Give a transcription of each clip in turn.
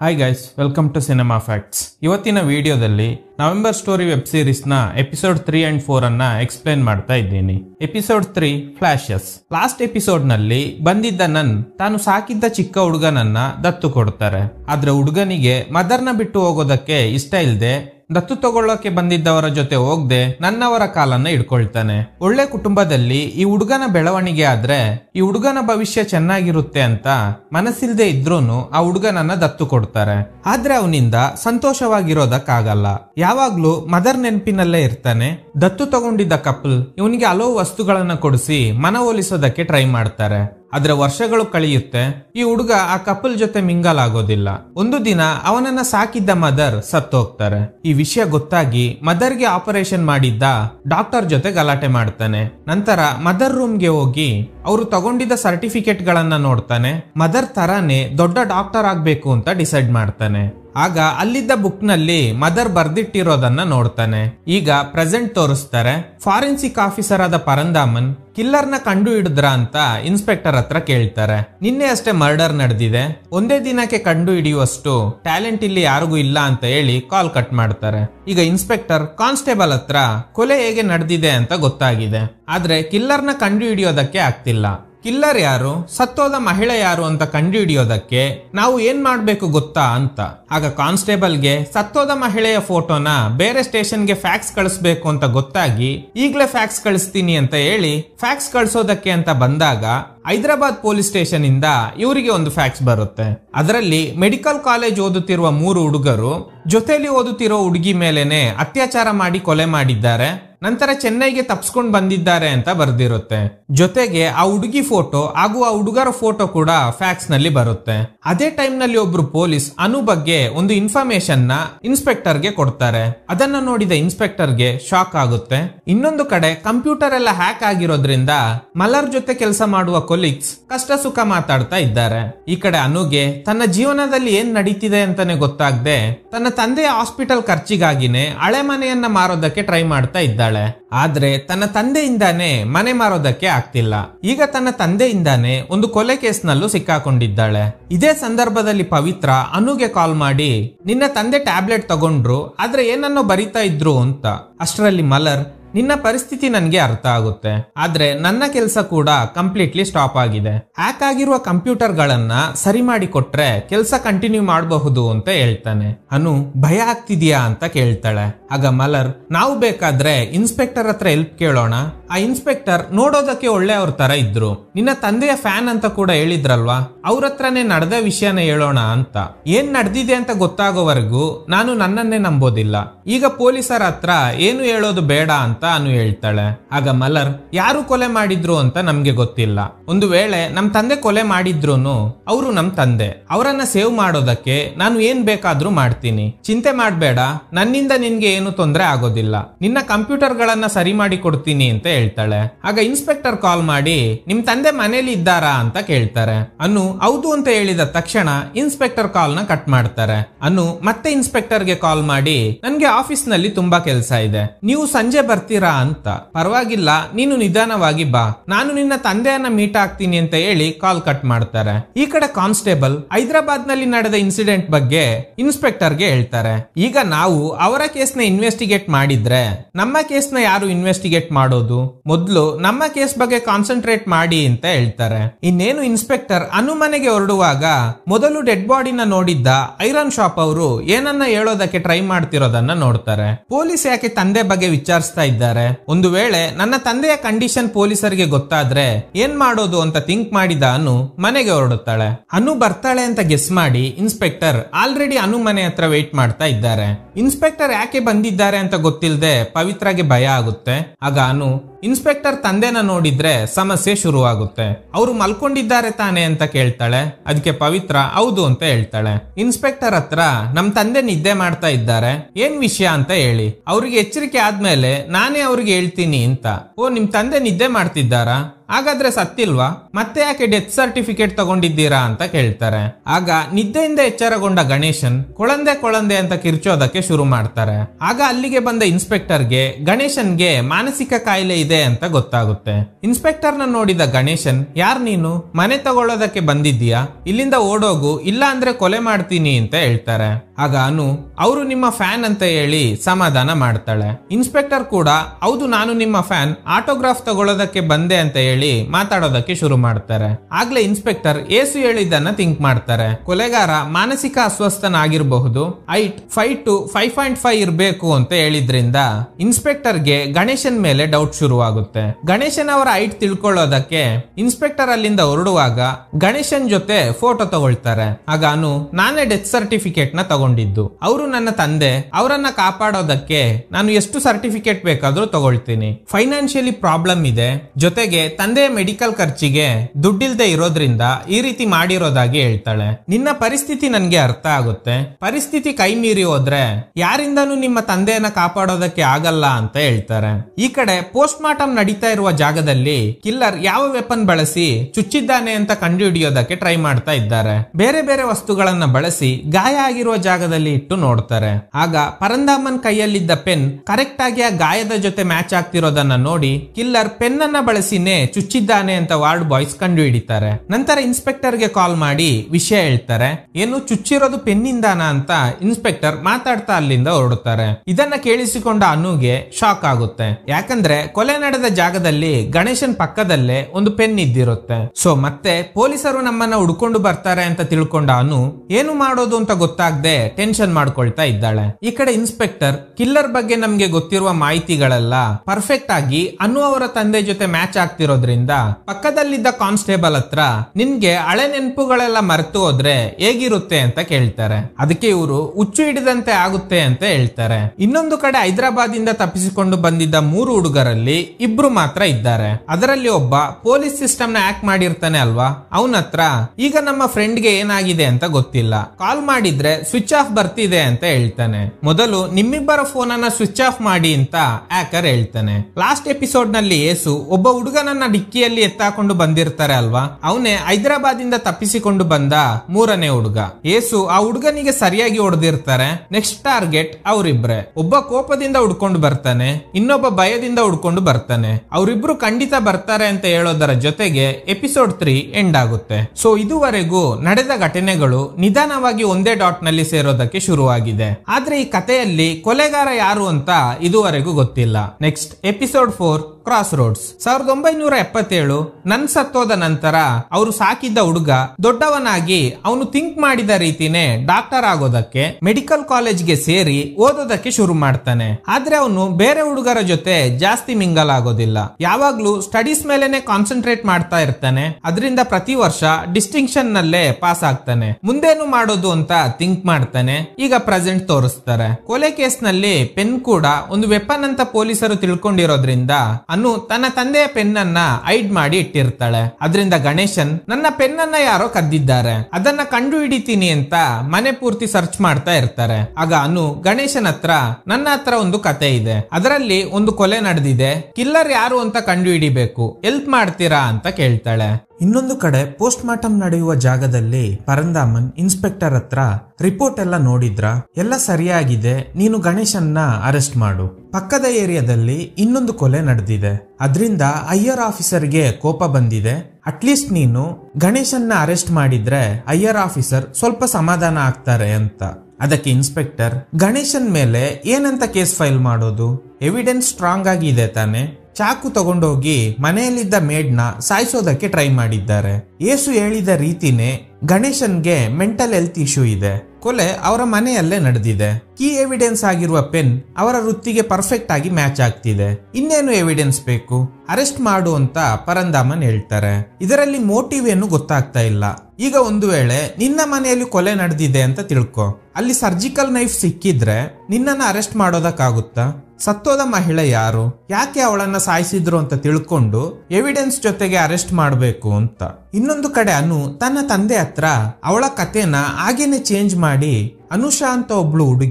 hi guys welcome to cinema facts ಇವತ್ತಿನ ವಿಡಿಯೋದಲ್ಲಿ November story web ಸೀರೀಸ್ನ ಎಪಿಸೋಡ್ ತ್ರೀ ಅಂಡ್ ಫೋರ್ ಅನ್ನ explain ಮಾಡ್ತಾ ಇದ್ದೀನಿ episode three flashes last episode ನಲ್ಲಿ ಬಂದಿದ್ದ ನನ್ ತಾನು ಸಾಕಿದ್ದ ಚಿಕ್ಕ ಹುಡುಗನನ್ನ ದತ್ತು ಕೊಡ್ತಾರೆ ಆದ್ರೆ ಹುಡುಗನಿಗೆ ಮದರ್ನ ಬಿಟ್ಟು ಹೋಗೋದಕ್ಕೆ ಇಷ್ಟ ಇಲ್ಲದೆ ದತ್ತು ತಗೊಳ್ಳೋಕೆ ಬಂದಿದ್ದವರ ಜೊತೆ ಹೋಗದೆ ನನ್ನವರ ಕಾಲನ್ನ ಇಡ್ಕೊಳ್ತಾನೆ ಒಳ್ಳೆ ಕುಟುಂಬದಲ್ಲಿ ಈ ಹುಡುಗನ ಬೆಳವಣಿಗೆ ಆದ್ರೆ ಈ ಹುಡುಗನ ಭವಿಷ್ಯ ಚೆನ್ನಾಗಿರುತ್ತೆ ಅಂತ ಮನಸ್ಸಿಲ್ದೆ ಇದ್ರೂನು ಆ ಹುಡುಗನನ್ನ ದತ್ತು ಕೊಡ್ತಾರೆ ಆದ್ರೆ ಅವನಿಂದ ಸಂತೋಷವಾಗಿರೋದಕ್ಕಾಗಲ್ಲ ಯಾವಾಗ್ಲೂ ಮದರ್ ನೆನಪಿನಲ್ಲೇ ಇರ್ತಾನೆ ದತ್ತು ತಗೊಂಡಿದ್ದ ಕಪಲ್ ಇವನಿಗೆ ಹಲವು ವಸ್ತುಗಳನ್ನ ಕೊಡಿಸಿ ಮನವೊಲಿಸೋದಕ್ಕೆ ಟ್ರೈ ಮಾಡ್ತಾರೆ ಆದ್ರೆ ವರ್ಷಗಳು ಕಳೆಯುತ್ತೆ ಈ ಹುಡುಗ ಆ ಕಪಲ್ ಜೊತೆ ಮಿಂಗಲ್ ಆಗೋದಿಲ್ಲ ಒಂದು ದಿನ ಅವನನ್ನ ಸಾಕಿದ್ದ ಮದರ್ ಸತ್ತೋಗ್ತಾರೆ ಈ ವಿಷಯ ಗೊತ್ತಾಗಿ ಮದರ್ಗೆ ಆಪರೇಷನ್ ಮಾಡಿದ್ದ ಡಾಕ್ಟರ್ ಜೊತೆ ಗಲಾಟೆ ಮಾಡ್ತಾನೆ ನಂತರ ಮದರ್ ರೂಮ್ಗೆ ಹೋಗಿ ಅವರು ತಗೊಂಡಿದ್ದ ಸರ್ಟಿಫಿಕೇಟ್ ಗಳನ್ನ ನೋಡ್ತಾನೆ ಮದರ್ ತರಾನೇ ದೊಡ್ಡ ಡಾಕ್ಟರ್ ಆಗ್ಬೇಕು ಅಂತ ಡಿಸೈಡ್ ಮಾಡ್ತಾನೆ ಆಗ ಅಲ್ಲಿದ್ದ ಬುಕ್ ನಲ್ಲಿ ಮದರ್ ಬರ್ದಿಟ್ಟಿರೋದನ್ನ ನೋಡ್ತಾನೆ ಈಗ ಪ್ರೆಸೆಂಟ್ ತೋರಿಸ್ತಾರೆ ಫಾರೆನ್ಸಿಕ್ ಆಫೀಸರ್ ಆದ ಪರಂದಾಮನ್ ಕಿಲ್ಲರ್ನ ಕಂಡು ಹಿಡಿದ್ರ ಅಂತ ಇನ್ಸ್ಪೆಕ್ಟರ್ ಹತ್ರ ಕೇಳ್ತಾರೆ ನಿನ್ನೆ ಅಷ್ಟೇ ಮರ್ಡರ್ ನಡೆದಿದೆ ಒಂದೇ ದಿನಕ್ಕೆ ಕಂಡು ಹಿಡಿಯುವಷ್ಟು ಟ್ಯಾಲೆಂಟ್ ಇಲ್ಲಿ ಯಾರಿಗೂ ಇಲ್ಲ ಅಂತ ಹೇಳಿ ಕಾಲ್ ಕಟ್ ಮಾಡ್ತಾರೆ ಈಗ ಇನ್ಸ್ಪೆಕ್ಟರ್ ಕಾನ್ಸ್ಟೇಬಲ್ ಹತ್ರ ಕೊಲೆ ಹೇಗೆ ನಡೆದಿದೆ ಅಂತ ಗೊತ್ತಾಗಿದೆ ಆದ್ರೆ ಕಿಲ್ಲರ್ನ ಕಂಡು ಹಿಡಿಯೋದಕ್ಕೆ ಆಗ್ತಿಲ್ಲ ಕಿಲ್ಲರ್ ಯಾರು ಸತ್ತೋದ ಮಹಿಳೆ ಯಾರು ಅಂತ ಕಂಡುಹಿಡಿಯೋದಕ್ಕೆ ನಾವು ಏನ್ ಮಾಡ್ಬೇಕು ಗೊತ್ತಾ ಅಂತ ಆಗ ಕಾನ್ಸ್ಟೇಬಲ್ಗೆ ಸತ್ತೋದ ಮಹಿಳೆಯ ಫೋಟೋನ ಬೇರೆ ಸ್ಟೇಷನ್ಗೆ ಫ್ಯಾಕ್ಸ್ ಕಳಿಸ್ಬೇಕು ಅಂತ ಗೊತ್ತಾಗಿ ಈಗಲೇ ಫ್ಯಾಕ್ಸ್ ಕಳಿಸ್ತೀನಿ ಅಂತ ಹೇಳಿ ಫ್ಯಾಕ್ಸ್ ಕಳಿಸೋದಕ್ಕೆ ಅಂತ ಬಂದಾಗ ಹೈದರಾಬಾದ್ ಪೊಲೀಸ್ ಸ್ಟೇಷನ್ ಇಂದ ಇವರಿಗೆ ಒಂದು ಫ್ಯಾಕ್ಸ್ ಬರುತ್ತೆ ಅದರಲ್ಲಿ ಮೆಡಿಕಲ್ ಕಾಲೇಜ್ ಓದುತ್ತಿರುವ ಮೂರು ಹುಡುಗರು ಜೊತೆಲಿ ಓದುತ್ತಿರೋ ಹುಡುಗಿ ಮೇಲೆನೆ ಅತ್ಯಾಚಾರ ಮಾಡಿ ಕೊಲೆ ಮಾಡಿದ್ದಾರೆ ನಂತರ ಚೆನ್ನೈಗೆ ತಪ್ಸ್ಕೊಂಡ್ ಬಂದಿದ್ದಾರೆ ಅಂತ ಬರ್ದಿರುತ್ತೆ ಜೊತೆಗೆ ಆ ಹುಡುಗಿ ಫೋಟೋ ಹಾಗೂ ಆ ಹುಡುಗರ ಫೋಟೋ ಕೂಡ ಫ್ಯಾಕ್ಸ್ ನಲ್ಲಿ ಬರುತ್ತೆ ಅದೇ ಟೈಮ್ ನಲ್ಲಿ ಒಬ್ರು ಪೊಲೀಸ್ ಅನು ಬಗ್ಗೆ ಒಂದು ಇನ್ಫಾರ್ಮೇಶನ್ ನ ಇನ್ಸ್ಪೆಕ್ಟರ್ ಗೆ ಕೊಡ್ತಾರೆ ಅದನ್ನ ನೋಡಿದ ಇನ್ಸ್ಪೆಕ್ಟರ್ ಗೆ ಶಾಕ್ ಆಗುತ್ತೆ ಇನ್ನೊಂದು ಕಡೆ ಕಂಪ್ಯೂಟರ್ ಎಲ್ಲ ಹ್ಯಾಕ್ ಆಗಿರೋದ್ರಿಂದ ಮಲರ್ ಜೊತೆ ಕೆಲಸ ಮಾಡುವ ಕೊಲೀಗ್ಸ್ ಕಷ್ಟ ಸುಖ ಮಾತಾಡ್ತಾ ಇದ್ದಾರೆ ಈ ಕಡೆ ಅನುಗೆ ತನ್ನ ಜೀವನದಲ್ಲಿ ಏನ್ ನಡೀತಿದೆ ಅಂತಾನೆ ಗೊತ್ತಾಗದೆ ತನ್ನ ತಂದೆಯ ಹಾಸ್ಪಿಟಲ್ ಖರ್ಚಿಗಾಗಿನೇ ಹಳೆ ಮನೆಯನ್ನ ಮಾರೋದಕ್ಕೆ ಟ್ರೈ ಮಾಡ್ತಾ ಇದ್ದಾಳೆ ಆದ್ರೆ ತನ್ನ ತಂದೆಯಿಂದಾನೇ ಮನೆ ಮಾರೋದಕ್ಕೆ ಆಗ್ತಿಲ್ಲ ಈಗ ತನ್ನ ತಂದೆಯಿಂದಾನೇ ಒಂದು ಕೊಲೆ ಕೇಸ್ನಲ್ಲೂ ಸಿಕ್ಕಾಕೊಂಡಿದ್ದಾಳೆ ಇದೇ ಸಂದರ್ಭದಲ್ಲಿ ಪವಿತ್ರ ಅನುಗೆ ಕಾಲ್ ಮಾಡಿ ನಿನ್ನ ತಂದೆ ಟ್ಯಾಬ್ಲೆಟ್ ತಗೊಂಡ್ರು ಆದ್ರೆ ಏನನ್ನೋ ಬರಿತಾ ಇದ್ರು ಅಂತ ಅಷ್ಟರಲ್ಲಿ ಮಲರ್ ನಿನ್ನ ಪರಿಸ್ಥಿತಿ ನನಗೆ ಅರ್ಥ ಆಗುತ್ತೆ ಆದ್ರೆ ನನ್ನ ಕೆಲಸ ಕೂಡ ಕಂಪ್ಲೀಟ್ಲಿ ಸ್ಟಾಪ್ ಆಗಿದೆ ಹ್ಯಾಕ್ ಆಗಿರುವ ಕಂಪ್ಯೂಟರ್ ಗಳನ್ನ ಸರಿ ಮಾಡಿ ಕೊಟ್ರೆ ಕೆಲಸ ಕಂಟಿನ್ಯೂ ಮಾಡಬಹುದು ಅಂತ ಹೇಳ್ತಾನೆ ಅನು ಭಯ ಆಗ್ತಿದ್ಯಾ ಅಂತ ಕೇಳ್ತಾಳೆ ಆಗ ಮಲರ್ ನಾವು ಬೇಕಾದ್ರೆ ಇನ್ಸ್ಪೆಕ್ಟರ್ ಹತ್ರ ಹೆಲ್ಪ್ ಕೇಳೋಣ ಆ ಇನ್ಸ್ಪೆಕ್ಟರ್ ನೋಡೋದಕ್ಕೆ ಒಳ್ಳೆಯವ್ರ ತರ ಇದ್ರು ನಿನ್ನ ತಂದೆಯ ಫ್ಯಾನ್ ಅಂತ ಕೂಡ ಹೇಳಿದ್ರಲ್ವಾ ಅವ್ರ ಹತ್ರನೇ ನಡೆದ ವಿಷಯನ ಹೇಳೋಣ ಅಂತ ಏನ್ ನಡೆದಿದೆ ಅಂತ ಗೊತ್ತಾಗೋವರೆಗೂ ನಾನು ನನ್ನನ್ನೇ ನಂಬೋದಿಲ್ಲ ಈಗ ಪೊಲೀಸರ ಹತ್ರ ಏನು ಹೇಳೋದು ಬೇಡ ಅಂತ ಅನು ಹೇಳ್ತಾಳೆ ಆಗ ಮಲರ್ ಯಾರು ಕೊಲೆ ಮಾಡಿದ್ರು ಅಂತ ನಮ್ಗೆ ಗೊತ್ತಿಲ್ಲ ಒಂದು ವೇಳೆ ನಮ್ ತಂದೆ ಕೊಲೆ ಮಾಡಿದ್ರೂನು ಅವರು ನಮ್ ತಂದೆ ಅವರನ್ನ ಸೇವ್ ಮಾಡೋದಕ್ಕೆ ನಾನು ಏನ್ ಬೇಕಾದ್ರೂ ಮಾಡ್ತೀನಿ ಚಿಂತೆ ಮಾಡ್ಬೇಡ ನನ್ನಿಂದ ನಿನ್ಗೆ ಏನು ತೊಂದರೆ ಆಗೋದಿಲ್ಲ ನಿನ್ನ ಕಂಪ್ಯೂಟರ್ ಗಳನ್ನ ಸರಿ ಮಾಡಿ ಕೊಡ್ತೀನಿ ಅಂತ ಹೇಳ್ತಾಳೆ ಆಗ ಇನ್ಸ್ಪೆಕ್ಟರ್ ಕಾಲ್ ಮಾಡಿ ನಿಮ್ ತಂದೆ ಮನೇಲಿ ಇದ್ದಾರಾ ಅಂತ ಕೇಳ್ತಾರೆ ಅನು ಹೌದು ಅಂತ ಹೇಳಿದ ತಕ್ಷಣ ಇನ್ಸ್ಪೆಕ್ಟರ್ ಕಾಲ್ ನ ಕಟ್ ಮಾಡ್ತಾರೆ ಅನು ಮತ್ತೆ ಇನ್ಸ್ಪೆಕ್ಟರ್ ಗೆ ಕಾಲ್ ಮಾಡಿ ನನ್ಗೆ ಆಫೀಸ್ ನಲ್ಲಿ ತುಂಬಾ ಕೆಲಸ ಇದೆ ನೀವು ಸಂಜೆ ಬರ್ತೀರಾ ಅಂತ ಪರವಾಗಿಲ್ಲ ನೀನು ನಿಧಾನವಾಗಿ ಬಾ ನಾನು ನಿನ್ನ ತಂದೆಯನ್ನ ಮೀಟ್ ಆಗ್ತೀನಿ ಅಂತ ಹೇಳಿ ಕಾಲ್ ಕಟ್ ಮಾಡ್ತಾರೆ ಈ ಕಡೆ ಕಾನ್ಸ್ಟೇಬಲ್ ಹೈದರಾಬಾದ್ ನಲ್ಲಿ ನಡೆದ ಇನ್ಸಿಡೆಂಟ್ ಬಗ್ಗೆ ಇನ್ಸ್ಪೆಕ್ಟರ್ ಗೆ ಹೇಳ್ತಾರೆ ಈಗ ನಾವು ಅವರ ಕೇಸ್ ನ ಇನ್ವೆಸ್ಟಿಗೇಟ್ ಮಾಡಿದ್ರೆ ನಮ್ಮ ಕೇಸ್ ನ ಯಾರು ಇನ್ವೆಸ್ಟಿಗೇಟ್ ಮಾಡೋದು ಮೊದ್ಲು ನಮ್ಮ ಕೇಸ್ ಬಗ್ಗೆ ಕಾನ್ಸಂಟ್ರೇಟ್ ಮಾಡಿ ಅಂತ ಹೇಳ್ತಾರೆ ಇನ್ನೇನು ಇನ್ಸ್ಪೆಕ್ಟರ್ ಅನುಮನೆಗೆ ಹೊರಡುವಾಗ ಮೊದಲು ಡೆಡ್ ಬಾಡಿನ ನೋಡಿದ್ದ ಐರನ್ ಶಾಪ್ ಅವರು ಏನನ್ನ ಹೇಳೋದಕ್ಕೆ ಟ್ರೈ ಮಾಡ್ತಿರೋದನ್ನ ನೋಡ್ತಾರೆ ಪೊಲೀಸ್ ಯಾಕೆ ತಂದೆ ಬಗ್ಗೆ ವಿಚಾರಿಸ್ತಾ ಇದ್ದಾರೆ ಒಂದು ವೇಳೆ ನನ್ನ ತಂದೆಯ ಕಂಡೀಷನ್ ಪೊಲೀಸರಿಗೆ ಗೊತ್ತಾದ್ರೆ ಏನ್ ಮಾಡೋದು ಅಂತ ಥಿಂಕ್ ಮಾಡಿದ ಅನು ಮನೆಗೆ ಹೊರಡುತ್ತಾಳೆ ಅನು ಬರ್ತಾಳೆ ಅಂತ ಗೆಸ್ ಮಾಡಿ ಇನ್ಸ್ಪೆಕ್ಟರ್ ಆಲ್ರೆಡಿ ಅನು ಮನೆ ಹತ್ರ ವೇಟ್ ಮಾಡ್ತಾ ಇದ್ದಾರೆ ಇನ್ಸ್ಪೆಕ್ಟರ್ ಯಾಕೆ ಬಂದಿದ್ದಾರೆ ಅಂತ ಗೊತ್ತಿಲ್ಲದೆ ಪವಿತ್ರಗೆ ಭಯ ಆಗುತ್ತೆ ಆಗ ಅನು ಇನ್ಸ್ಪೆಕ್ಟರ್ ತಂದೆನ ನೋಡಿದ್ರೆ ಸಮಸ್ಯೆ ಶುರುವಾಗುತ್ತೆ ಅವರು ಮಲ್ಕೊಂಡಿದ್ದಾರೆ ತಾನೆ ಅಂತ ಕೇಳ್ತಾಳೆ ಅದಕ್ಕೆ ಪವಿತ್ರ ಹೌದು ಅಂತ ಹೇಳ್ತಾಳೆ ಇನ್ಸ್ಪೆಕ್ಟರ್ ಹತ್ರ ನಮ್ ತಂದೆ ನಿದ್ದೆ ಮಾಡ್ತಾ ಇದ್ದಾರೆ ಏನ್ ವಿಷಯ ಅಂತ ಹೇಳಿ ಅವ್ರಿಗೆ ಎಚ್ಚರಿಕೆ ಆದ್ಮೇಲೆ ನಾನೇ ಅವ್ರಿಗೆ ಹೇಳ್ತೀನಿ ಅಂತ ಓ ನಿಮ್ ತಂದೆ ನಿದ್ದೆ ಮಾಡ್ತಿದ್ದಾರಾ ಹಾಗಾದ್ರೆ ಸತ್ತಿಲ್ವಾ ಮತ್ತೆ ಯಾಕೆ ಡೆತ್ ಸರ್ಟಿಫಿಕೇಟ್ ತಗೊಂಡಿದ್ದೀರಾ ಅಂತ ಕೇಳ್ತಾರೆ ಆಗ ನಿದ್ದೆಯಿಂದ ಎಚ್ಚರಗೊಂಡ ಗಣೇಶನ್ ಕೊಳಂದೆ ಕೊಳಂದೆ ಅಂತ ಕಿರ್ಚೋದಕ್ಕೆ ಶುರು ಮಾಡ್ತಾರೆ ಆಗ ಅಲ್ಲಿಗೆ ಬಂದ ಇನ್ಸ್ಪೆಕ್ಟರ್ಗೆ ಗಣೇಶನ್ಗೆ ಮಾನಸಿಕ ಕಾಯಿಲೆ ಇದೆ ಅಂತ ಗೊತ್ತಾಗುತ್ತೆ ಇನ್ಸ್ಪೆಕ್ಟರ್ನ ನೋಡಿದ ಗಣೇಶನ್ ಯಾರ್ ನೀನು ಮನೆ ತಗೊಳ್ಳೋದಕ್ಕೆ ಬಂದಿದ್ದೀಯಾ ಇಲ್ಲಿಂದ ಓಡೋಗು ಇಲ್ಲ ಅಂದ್ರೆ ಕೊಲೆ ಮಾಡ್ತೀನಿ ಅಂತ ಹೇಳ್ತಾರೆ ಆಗ ಅನು ಅವರು ನಿಮ್ಮ ಫ್ಯಾನ್ ಅಂತ ಹೇಳಿ ಸಮಾಧಾನ ಮಾಡ್ತಾಳೆ ಇನ್ಸ್ಪೆಕ್ಟರ್ ಕೂಡ ಹೌದು ನಾನು ನಿಮ್ಮ ಫ್ಯಾನ್ ಆಟೋಗ್ರಾಫ್ ತಗೊಳ್ಳೋದಕ್ಕೆ ಬಂದೆ ಅಂತ ಹೇಳಿ ಮಾತಾಡೋದಕ್ಕೆ ಶುರು ಮಾಡ್ತಾರೆ ಆಗ್ಲೇ ಇನ್ಸ್ಪೆಕ್ಟರ್ ಏಸು ಹೇಳಿದ್ದನ್ನ ಥಿಂಕ್ ಮಾಡ್ತಾರೆ ಕೊಲೆಗಾರ ಮಾನಸಿಕ ಅಸ್ವಸ್ಥನಾಗಿರಬಹುದು eight five two five point five ಇರಬೇಕು ಅಂತ ಹೇಳಿದ್ರಿಂದ ಇನ್ಸ್ಪೆಕ್ಟರ್ಗೆ ಗಣೇಶನ್ ಮೇಲೆ ಡೌಟ್ ಶುರುವಾಗುತ್ತೆ ಗಣೇಶನ್ ಅವರ ಐಟ್ ತಿಳ್ಕೊಳ್ಳೋದಕ್ಕೆ ಇನ್ಸ್ಪೆಕ್ಟರ್ ಅಲ್ಲಿಂದ ಹೊರಡುವಾಗ ಗಣೇಶನ್ ಜೊತೆ ಫೋಟೋ ತಗೊಳ್ತಾರೆ ಆಗ ಅನು ನಾನೇ ಡೆತ್ ಸರ್ಟಿಫಿಕೇಟ್ ನ ತಗೊಂಡಿದ್ದು ಅವರು ನನ್ನ ತಂದೆ ಅವರನ್ನ ಕಾಪಾಡೋದಕ್ಕೆ ನಾನು ಎಷ್ಟು ಸರ್ಟಿಫಿಕೇಟ್ ಬೇಕಾದ್ರೂ ತಗೊಳ್ತೀನಿ ಫೈನಾನ್ಷಿಯಲಿ ಪ್ರಾಬ್ಲಮ್ ಇದೆ ಜೊತೆಗೆ ತಂದೆಯ ಮೆಡಿಕಲ್ ಖರ್ಚಿಗೆ ದುಡ್ಡಿಲ್ದೆ ಇರೋದ್ರಿಂದ ಈ ರೀತಿ ಮಾಡಿರೋದಾಗಿ ಹೇಳ್ತಾಳೆ ನಿನ್ನ ಪರಿಸ್ಥಿತಿ ನನ್ಗೆ ಅರ್ಥ ಆಗುತ್ತೆ ಪರಿಸ್ಥಿತಿ ಕೈ ಮೀರಿ ಹೋದ್ರೆ ಯಾರಿಂದನೂ ನಿಮ್ಮ ತಂದೆಯನ್ನ ಕಾಪಾಡೋದಕ್ಕೆ ಆಗಲ್ಲ ಅಂತ ಹೇಳ್ತಾರೆ ಈ ಕಡೆ ಪೋಸ್ಟ್ ಮಾರ್ಟಮ್ ನಡೀತಾ ಇರುವ ಜಾಗದಲ್ಲಿ ಕಿಲ್ಲರ್ ಯಾವ ವೆಪನ್ ಬಳಸಿ ಚುಚ್ಚಿದ್ದಾನೆ ಅಂತ ಕಂಡುಹಿಡಿಯೋದಕ್ಕೆ ಟ್ರೈ ಮಾಡ್ತಾ ಇದ್ದಾರೆ ಬೇರೆ ಬೇರೆ ವಸ್ತುಗಳನ್ನ ಬಳಸಿ ಗಾಯ ಆಗಿರುವ ಜಾಗದಲ್ಲಿ ಇಟ್ಟು ನೋಡ್ತಾರೆ ಆಗ ಪರಂದಾಮನ್ ಕೈಯಲ್ಲಿದ್ದ ಪೆನ್ ಕರೆಕ್ಟ್ ಆಗಿ ಆ ಗಾಯದ ಜೊತೆ ಮ್ಯಾಚ್ ಆಗ್ತಿರೋದನ್ನ ನೋಡಿ ಕಿಲ್ಲರ್ ಪೆನ್ ಅನ್ನ ಬಳಸಿನೇ ಚುಚ್ಚಿದ್ದಾನೆ ಅಂತ ವಾರ್ಡ್ ಬಾಯ್ಸ್ ಕಂಡು ಹಿಡಿತಾರೆ ನಂತರ ಇನ್ಸ್ಪೆಕ್ಟರ್ ಗೆ ಕಾಲ್ ಮಾಡಿ ವಿಷಯ ಹೇಳ್ತಾರೆ ಏನು ಚುಚ್ಚಿರೋದು ಪೆನ್ನಿಂದಾನ ಅಂತ ಇನ್ಸ್ಪೆಕ್ಟರ್ ಮಾತಾಡ್ತಾ ಅಲ್ಲಿಂದ ಹೊರಡುತ್ತಾರೆ ಇದನ್ನ ಕೇಳಿಸಿಕೊಂಡ ಅನುಗೆ ಶಾಕ್ ಆಗುತ್ತೆ ಯಾಕಂದ್ರೆ ಕೊಲೆ ನಡೆದ ಜಾಗದಲ್ಲಿ ಗಣೇಶನ್ ಪಕ್ಕದಲ್ಲೇ ಒಂದು ಪೆನ್ ಇದ್ದಿರುತ್ತೆ ಸೊ ಮತ್ತೆ ಪೊಲೀಸರು ನಮ್ಮನ್ನ ಹುಡ್ಕೊಂಡು ಬರ್ತಾರೆ ಅಂತ ತಿಳ್ಕೊಂಡ ಅನು ಏನು ಮಾಡೋದು ಅಂತ ಗೊತ್ತಾಗದೆ ಟೆನ್ಷನ್ ಮಾಡ್ಕೊಳ್ತಾ ಇದ್ದಾಳೆ ಈ ಕಡೆ ಇನ್ಸ್ಪೆಕ್ಟರ್ ಕಿಲ್ಲರ್ ಬಗ್ಗೆ ನಮ್ಗೆ ಗೊತ್ತಿರುವ ಮಾಹಿತಿಗಳೆಲ್ಲ ಪರ್ಫೆಕ್ಟ್ ಆಗಿ ಅನು ಅವರ ತಂದೆ ಜೊತೆ ಮ್ಯಾಚ್ ಆಗ್ತಿರೋದ್ರಿಂದ ಪಕ್ಕದಲ್ಲಿದ್ದ ಕಾನ್ಸ್ಟೇಬಲ್ ಹತ್ರ ನಿನ್ಗೆ ಹಳೆ ನೆನಪುಗಳೆಲ್ಲ ಮರೆತು ಹೋದ್ರೆ ಹೇಗಿರುತ್ತೆ ಅಂತ ಕೇಳ್ತಾರೆ ಅದಕ್ಕೆ ಇವರು ಹುಚ್ಚು ಹಿಡಿದಂತೆ ಆಗುತ್ತೆ ಅಂತ ಹೇಳ್ತಾರೆ ಇನ್ನೊಂದು ಕಡೆ ಹೈದರಾಬಾದ್ ಇಂದ ತಪ್ಪಿಸಿಕೊಂಡು ಬಂದಿದ್ದ ಮೂರು ಹುಡುಗರಲ್ಲಿ ಇಬ್ರು ಮಾತ್ರ ಇದ್ದಾರೆ ಅದರಲ್ಲಿ ಒಬ್ಬ ಪೊಲೀಸ್ ಸಿಸ್ಟಮ್ ನ ಆಕ್ಟ್ ಮಾಡಿರ್ತಾನೆ ಅಲ್ವಾ ಅವನ ಹತ್ರ ಈಗ ನಮ್ಮ ಫ್ರೆಂಡ್ಗೆ ಏನಾಗಿದೆ ಅಂತ ಗೊತ್ತಿಲ್ಲ ಕಾಲ್ ಮಾಡಿದ್ರೆ ಸ್ವಿಚ್ ಆಫ್ ಬರ್ತಿದೆ ಅಂತ ಹೇಳ್ತಾನೆ ಮೊದಲು ನಿಮ್ಮಿಬ್ಬರ ಫೋನ್ ಅನ್ನ ಸ್ವಿಚ್ ಆಫ್ ಮಾಡಿ ಅಂತ ಆಕರ್ ಹೇಳ್ತಾನೆ ಲಾಸ್ಟ್ ಎಪಿಸೋಡ್ ನಲ್ಲಿ ಏಸು ಒಬ್ಬ ಹುಡುಗನನ್ನ ಡಿಕ್ಕಿಯಲ್ಲಿ ಎತ್ತಾಕೊಂಡು ಬಂದಿರ್ತಾರೆ ಅಲ್ವಾ ಅವನೇ ಹೈದರಾಬಾದ್ ಇಂದ ತಪ್ಪಿಸಿಕೊಂಡು ಬಂದ ಮೂರನೇ ಹುಡುಗ ಏಸು ಆ ಹುಡುಗನಿಗೆ ಸರಿಯಾಗಿ ಹೊಡೆದಿರ್ತಾರೆ ನೆಕ್ಸ್ಟ್ ಟಾರ್ಗೆಟ್ ಅವರಿಬ್ರೆ ಒಬ್ಬ ಕೋಪದಿಂದ ಹುಡ್ಕೊಂಡು ಬರ್ತಾನೆ ಇನ್ನೊಬ್ಬ ಭಯದಿಂದ ಹುಡ್ಕೊಂಡು ಬರ್ತಾನೆ ಅವರಿಬ್ರು ಖಂಡಿತ ಬರ್ತಾರೆ ಅಂತ ಹೇಳೋದರ ಜೊತೆಗೆ ಎಪಿಸೋಡ್ ತ್ರೀ ಎಂಡ್ ಆಗುತ್ತೆ ಸೊ ಇದುವರೆಗೂ ನಡೆದ ಘಟನೆಗಳು ನಿಧಾನವಾಗಿ ಒಂದೇ ಡಾಟ್ ನಲ್ಲಿ ಸೇರೋದಕ್ಕೆ ಶುರುವಾಗಿದೆ ಆದ್ರೆ ಈ ಕಥೆಯಲ್ಲಿ ಕೊಲೆಗಾರ ಯಾರು ಅಂತ ಇದುವರೆಗೂ ಗೊತ್ತಿಲ್ಲ next episode four cross roads ಸಾವಿರದ ಒಂಬೈನೂರ ಎಪ್ಪತ್ತೇಳು ನನ್ ಸತ್ತೋದ ನಂತರ ಅವರು ಸಾಕಿದ್ದ ಹುಡುಗ ದೊಡ್ಡವನಾಗಿ ಅವನು ಥಿಂಕ್ ಮಾಡಿದ ರೀತಿನೇ ಡಾಕ್ಟರ್ ಆಗೋದಕ್ಕೆ ಮೆಡಿಕಲ್ ಕಾಲೇಜ್ಗೆ ಸೇರಿ ಓದೋದಕ್ಕೆ ಶುರು ಮಾಡ್ತಾನೆ ಆದ್ರೆ ಅವನು ಬೇರೆ ಹುಡುಗರ ಜೊತೆ ಜಾಸ್ತಿ ಮಿಂಗಲ್ ಆಗೋದಿಲ್ಲ ಯಾವಾಗ್ಲೂ ಸ್ಟಡೀಸ್ ಮೇಲೆನೆ ಕಾನ್ಸಂಟ್ರೇಟ್ ಮಾಡ್ತಾ ಇರ್ತಾನೆ ಅದರಿಂದ ಪ್ರತಿ ವರ್ಷ ಡಿಸ್ಟಿಂಕ್ಷನ್ ನಲ್ಲೇ ಪಾಸ್ ಆಗ್ತಾನೆ ಮುಂದೇನು ಮಾಡೋದು ಅಂತ ಥಿಂಕ್ ಮಾಡ್ತಾನೆ ಈಗ ಪ್ರೆಸೆಂಟ್ ತೋರಿಸ್ತಾರೆ ಕೊಲೆ ಕೇಸ್ ನಲ್ಲಿ ಪೆನ್ ಕೂಡ ಒಂದು ವೆಪನ್ ಅಂತ ಪೊಲೀಸರು ತಿಳ್ಕೊಂಡಿರೋದ್ರಿಂದ ಅನು ತನ್ನ ತಂದೆಯ ಪೆನ್ ಅನ್ನ ಐಡ್ ಮಾಡಿ ಇಟ್ಟಿರ್ತಾಳೆ ಅದರಿಂದ ಗಣೇಶನ್ ನನ್ನ ಪೆನ್ ಅನ್ನ ಯಾರೋ ಕದ್ದಿದ್ದಾರೆ ಅದನ್ನ ಕಂಡು ಹಿಡಿತೀನಿ ಅಂತ ಮನೆ ಪೂರ್ತಿ ಸರ್ಚ್ ಮಾಡ್ತಾ ಇರ್ತಾರೆ ಆಗ ಅನು ಗಣೇಶನ್ ಹತ್ರ ನನ್ನ ಹತ್ರ ಒಂದು ಕತೆ ಇದೆ ಅದರಲ್ಲಿ ಒಂದು ಕೊಲೆ ನಡೆದಿದೆ ಕಿಲ್ಲರ್ ಯಾರು ಅಂತ ಕಂಡು ಹಿಡಿಬೇಕು ಎಲ್ಪ್ ಮಾಡ್ತೀರಾ ಅಂತ ಕೇಳ್ತಾಳೆ ಇನ್ನೊಂದು ಕಡೆ ಪೋಸ್ಟ್ ಮಾರ್ಟಮ್ ನಡೆಯುವ ಜಾಗದಲ್ಲಿ ಪರಂದಾಮನ್ ಇನ್ಸ್ಪೆಕ್ಟರ್ ಹತ್ರ ರಿಪೋರ್ಟ್ ಎಲ್ಲ ನೋಡಿದ್ರ ಎಲ್ಲ ಸರಿಯಾಗಿದೆ ನೀನು ಗಣೇಶನ್ನ ಅರೆಸ್ಟ್ ಮಾಡು ಪಕ್ಕದ ಏರಿಯಾದಲ್ಲಿ ಇನ್ನೊಂದು ಕೊಲೆ ನಡೆದಿದೆ ಅದರಿಂದ ಐಯರ್ ಆಫೀಸರ್ಗೆ ಕೋಪ ಬಂದಿದೆ ಅಟ್ಲೀಸ್ಟ್ ನೀನು ಗಣೇಶನ್ನ ಅರೆಸ್ಟ್ ಮಾಡಿದ್ರೆ ಐಯರ್ ಆಫೀಸರ್ ಸ್ವಲ್ಪ ಸಮಾಧಾನ ಆಗ್ತಾರೆ ಅಂತ ಅದಕ್ಕೆ ಇನ್ಸ್ಪೆಕ್ಟರ್ ಗಣೇಶನ್ ಮೇಲೆ ಏನಂತ ಕೇಸ್ ಫೈಲ್ ಮಾಡೋದು ಎವಿಡೆನ್ಸ್ ಸ್ಟ್ರಾಂಗ್ ಆಗಿದೆ ತಾನೆ ಚಾಕು ತಗೊಂಡೋಗಿ ಮನೆಯಲ್ಲಿದ್ದ ಮೇಡ್ನ ಸಾಯಿಸೋದಕ್ಕೆ ಟ್ರೈ ಮಾಡಿದ್ದಾರೆ ಏಸು ಹೇಳಿದ ರೀತಿನೇ ಗಣೇಶನ್ಗೆ ಮೆಂಟಲ್ ಹೆಲ್ತ್ ಇಶ್ಯೂ ಇದೆ ಕೊಲೆ ಅವರ ಮನೆಯಲ್ಲೇ ನಡೆದಿದೆ ಕೀ ಎವಿಡೆನ್ಸ್ ಆಗಿರುವ ಪೆನ್ ಅವರ ವೃತ್ತಿಗೆ ಪರ್ಫೆಕ್ಟ್ ಆಗಿ ಮ್ಯಾಚ್ ಆಗ್ತಿದೆ ಇನ್ನೇನು ಎವಿಡೆನ್ಸ್ ಬೇಕು ಅರೆಸ್ಟ್ ಮಾಡು ಅಂತ ಪರಂದಾಮನ್ ಹೇಳ್ತಾರೆ ಇದರಲ್ಲಿ ಮೋಟಿವ್ ಏನು ಗೊತ್ತಾಗ್ತಾ ಇಲ್ಲ ಈಗ ಒಂದು ವೇಳೆ ನಿನ್ನ ಮನೆಯಲ್ಲಿ ಕೊಲೆ ನಡೆದಿದೆ ಅಂತ ತಿಳ್ಕೊ ಅಲ್ಲಿ ಸರ್ಜಿಕಲ್ ನೈಫ್ ಸಿಕ್ಕಿದ್ರೆ ನಿನ್ನನ್ನ ಅರೆಸ್ಟ್ ಮಾಡೋದಕ್ಕಾಗುತ್ತಾ ಸತ್ತೋದ ಮಹಿಳೆ ಯಾರು ಯಾಕೆ ಅವಳನ್ನ ಸಾಯಿಸಿದ್ರು ಅಂತ ತಿಳ್ಕೊಂಡು ಎವಿಡೆನ್ಸ್ ಜೊತೆಗೆ ಅರೆಸ್ಟ್ ಮಾಡಬೇಕು ಅಂತ ಇನ್ನೊಂದು ಕಡೆ ಅನು ತನ್ನ ತಂದೆ ಹತ್ರ ಅವಳ ಕತೆನ ಹಾಗೇನೆ ಚೇಂಜ್ ಮಾಡಿ ಅನುಷಾ ಅಂತ ಒಬ್ಳು ಹುಡುಗಿ